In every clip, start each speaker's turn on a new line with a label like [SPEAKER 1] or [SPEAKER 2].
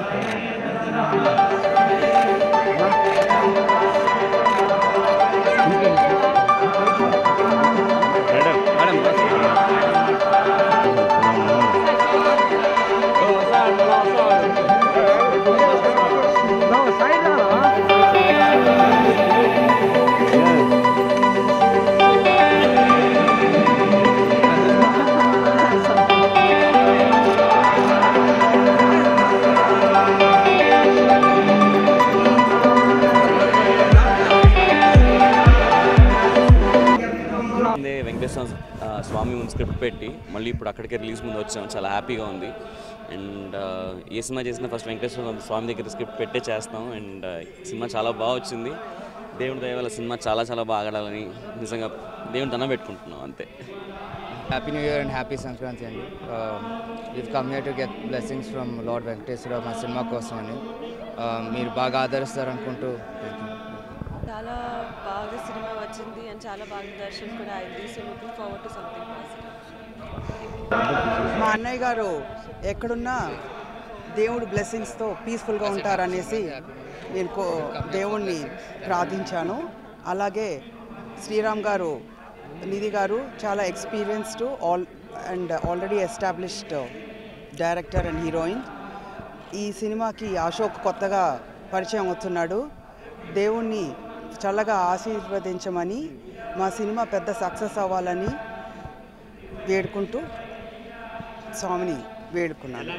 [SPEAKER 1] ముందే వెంకటేశ్వర ఆ, స్వామి ముందు స్క్రిప్ట్ పెట్టి మళ్ళీ ఇప్పుడు అక్కడికే రిలీజ్ ముందు వచ్చాం చాలా హ్యాపీగా ఉంది అండ్ ఏ సినిమా చేసినా ఫస్ట్ వెంకటేశ్వర స్వామి దగ్గర స్క్రిప్ట్ పెట్టే చేస్తాం అండ్ సినిమా చాలా బాగా వచ్చింది దేవుడి దయ వల్ల సినిమా చాలా చాలా బాగా ఆడాలని నిజంగా దేవుని దండం పెట్టుకుంటున్నాం అంతే
[SPEAKER 2] happy new year and happy Sankranti అండి if come here to get blessings from lord Venkateswara మా సినిమా కోసం అని Uh, మీరు బాగా ఆదరిస్తారు అనుకుంటూ
[SPEAKER 3] చాలా బాగా సినిమా వచ్చింది అండ్ చాలా బాగా దర్శనం కూడా అయింది so looking forward to something positive
[SPEAKER 4] మా అన్నయ్య గారు ఎక్కడున్నా దేవుడు బ్లెస్సింగ్స్తో పీస్ఫుల్గా ఉంటారనేసి నేను కో దేవుణ్ణి ప్రార్థించాను అలాగే శ్రీరామ్ గారు నిధి గారు చాలా experienced all and already established director and heroine ఈ సినిమాకి అశోక్ కొత్తగా పరిచయం అవుతున్నాడు దేవుణ్ణి చల్లగా ఆశీర్వదించమని మా సినిమా పెద్ద సక్సెస్ అవ్వాలని వేడుకుంటూ స్వామిని వేడుకున్నాను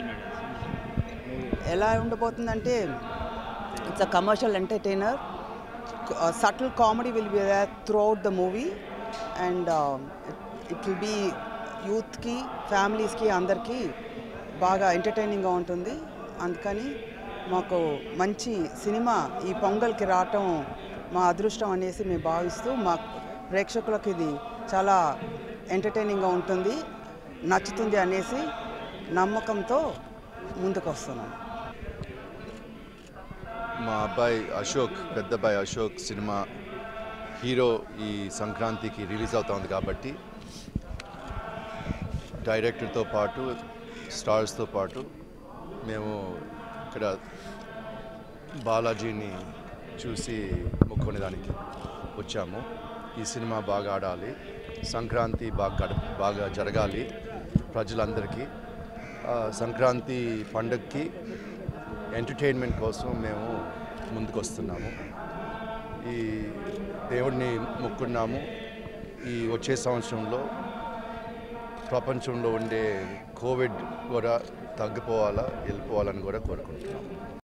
[SPEAKER 4] ఎలా ఉండబోతుందంటే it's a commercial entertainer subtle comedy will be throughout the movie and it will be యూత్కి ఫ్యామిలీస్కి అందరికీ బాగా ఎంటర్టైనింగ్గా ఉంటుంది అందుకని మాకు మంచి సినిమా ఈ పొంగల్కి రావటం మా అదృష్టం అనేసి మేము భావిస్తూ మా ప్రేక్షకులకు ఇది చాలా ఎంటర్టైనింగ్గా ఉంటుంది నచ్చుతుంది అనేసి నమ్మకంతో ముందుకు వస్తున్నాను
[SPEAKER 5] మా అబ్బాయి అశోక్ పెద్ద అబ్బాయి అశోక్ సినిమా హీరో ఈ సంక్రాంతికి రిలీజ్ అవుతుంది కాబట్టి డైరెక్టర్తో పాటు స్టార్స్తో పాటు మేము ఇక్కడ బాలాజీని చూసి మొక్కునేదానికి వచ్చాము ఈ సినిమా బాగా ఆడాలి సంక్రాంతి బాగా గడ బాగా జరగాలి ప్రజలందరికీ ఆ, సంక్రాంతి పండగకి ఎంటర్టైన్మెంట్ కోసం మేము ముందుకు వస్తున్నాము ఈ దేవుడిని మొక్కున్నాము ఈ వచ్చే సంవత్సరంలో ప్రపంచంలో ఉండే కోవిడ్ కూడా తగ్గిపోవాలా వెళ్ళిపోవాలని కూడా కోరుకుంటున్నాము